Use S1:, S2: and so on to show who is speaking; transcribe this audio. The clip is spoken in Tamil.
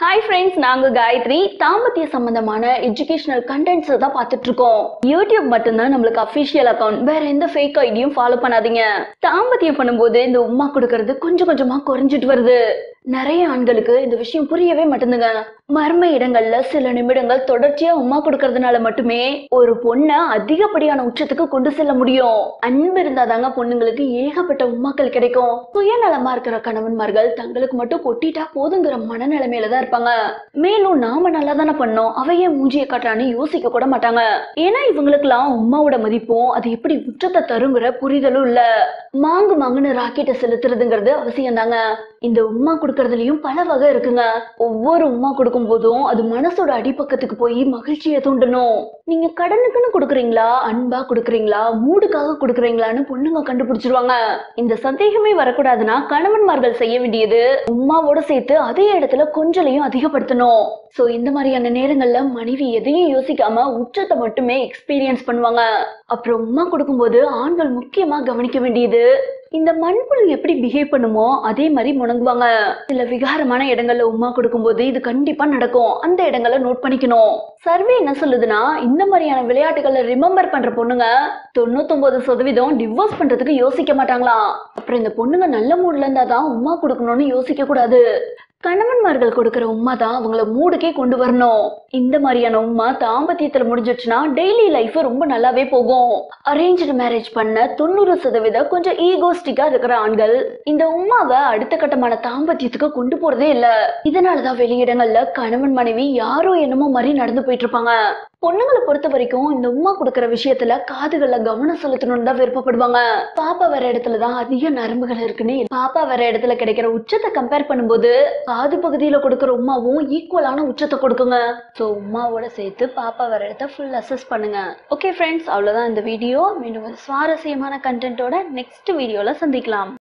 S1: ஹாய் ஃப்ரெண்ட்ஸ் நாங்க காயத்ரி தாம்பத்திய சம்பந்தமான எஜுகேஷனல் கண்டென்ட்ஸ் தான் பார்த்துட்டு இருக்கோம் யூடியூப் மட்டும்தான் நம்மளுக்கு அஃபிஷியல் அக்கவுண்ட் வேற எந்த ஃபேக் ஐடியும் ஃபாலோ பண்ணாதீங்க தாம்பத்தியம் பண்ணும்போது இந்த உமா கொடுக்கறது கொஞ்சம் கொஞ்சமா குறைஞ்சிட்டு வருது நிறைய ஆண்களுக்கு இந்த விஷயம் புரியவே மாட்டேங்குதுங்க மர்ம இடங்கள்ல சில நிமிடங்கள் தொடர்ச்சியா உமா கொடுக்கறதுனால மட்டுமே ஒரு பொண்ணை அதிகப்படியான உச்சத்துக்கு கொண்டு செல்ல முடியும் அன்பு இருந்தாதாங்க பொண்ணுங்களுக்கு ஏகப்பட்ட உமாக்கள் கிடைக்கும் சுயநலமா இருக்கிற கணவன்மார்கள் தங்களுக்கு மட்டும் கொட்டிட்டா போதுங்கிற மனநிலைமையில தான் இருப்பாங்க மேலும் நாம நல்லா தானே பண்ணோம் அவையே மூஞ்சிய காட்டான்னு யோசிக்க கூட மாட்டாங்க ஏன்னா இவங்களுக்கெல்லாம் உமாவோட மதிப்பும் அது எப்படி உச்சத்தை தருங்கிற புரிதலும் இல்ல மாங்கு மாங்குன்னு ராக்கெட்டை செலுத்துறதுங்கிறது அவசியம் தாங்க இந்த உமா கொடுக்கறதுலயும் பல வகை இருக்குங்க ஒவ்வொரு உமா கொடுக்கும் போதும் அது மனசோட அடிப்பக்கத்துக்கு போய் மகிழ்ச்சியை தூண்டணும் நீங்க கடனுக்குன்னு கொடுக்குறீங்களா அன்பா கொடுக்குறீங்களா மூடுக்காக கொடுக்குறீங்களான்னு பொண்ணுங்க கண்டுபிடிச்சிருவாங்க இந்த சந்தேகமே வரக்கூடாதுன்னா கணவன்மார்கள் செய்ய வேண்டியது உமாவோட சேர்த்து அதே இடத்துல கொஞ்சலையும் அதிகப்படுத்தணும் சோ இந்த மாதிரியான நேரங்கள்ல மனைவி எதையும் யோசிக்காம உச்சத்தை மட்டுமே எக்ஸ்பீரியன்ஸ் பண்ணுவாங்க அப்புறம் உமா கொடுக்கும்போது ஆண்கள் முக்கியமா கவனிக்க வேண்டியது இந்த மண்புழு எப்படி பிஹேவ் பண்ணுமோ அதே மாதிரி முணங்குவாங்க சில விகாரமான இடங்கள்ல உமா கொடுக்கும்போது இது கண்டிப்பா நடக்கும் அந்த இடங்களை நோட் பண்ணிக்கணும் சர்வே என்ன சொல்லுதுன்னா இந்த மாதிரியான விளையாட்டுகளை ரிமெம்பர் பண்ற பொண்ணுங்க தொண்ணூத்தொன்பது சதவீதம் டிவோர்ஸ் பண்றதுக்கு யோசிக்க மாட்டாங்களாம் அப்புறம் இந்த பொண்ணுங்க நல்ல மூட்ல இருந்தா தான் உமா கொடுக்கணும்னு யோசிக்க கூடாது கணவன்மார்கள் கொடுக்கிற உமா தான் அவங்கள மூடுக்கே கொண்டு வரணும் இந்த மாதிரியான உமா தாம்பத்தியத்துல முடிஞ்சிடுச்சுன்னா டெய்லி லைஃப் ரொம்ப நல்லாவே போகும் அரேஞ்சு மேரேஜ் பண்ண தொண்ணூறு சதவீதம் கொஞ்சம் ஈகோஸ்டிக்கா இருக்கிற ஆண்கள் இந்த உமாவை அடுத்த கட்டமான தாம்பத்தியத்துக்கு கொண்டு போறதே இல்ல இதனாலதான் வெளியிடங்கள்ல கணவன் மனைவி யாரோ என்னமோ மாதிரி நடந்து போயிட்டு இருப்பாங்க பொண்ணுங்களை பொறுத்த வரைக்கும் இந்த உமா கொடுக்கற விஷயத்துல காதுகள்ல கவனம் செலுத்தணும்னு தான் விருப்பப்படுவாங்க பாப்பா வர இடத்துல தான் அதிக நரம்புகள் இருக்குன்னு பாப்பா வர இடத்துல கிடைக்கிற உச்சத்தை கம்பேர் பண்ணும்போது காது பகுதியில கொடுக்கற உமாவும் ஈக்குவலான உச்சத்தை கொடுக்குங்க ஸோ உமாவோட சேர்த்து பாப்பா வர இடத்த ஃபுல் அசஸ் பண்ணுங்க ஓகே ஃப்ரெண்ட்ஸ் அவ்வளவுதான் இந்த வீடியோ மீண்டும் ஒரு சுவாரஸ்யமான கண்டென்ட்டோட நெக்ஸ்ட் வீடியோல சந்திக்கலாம்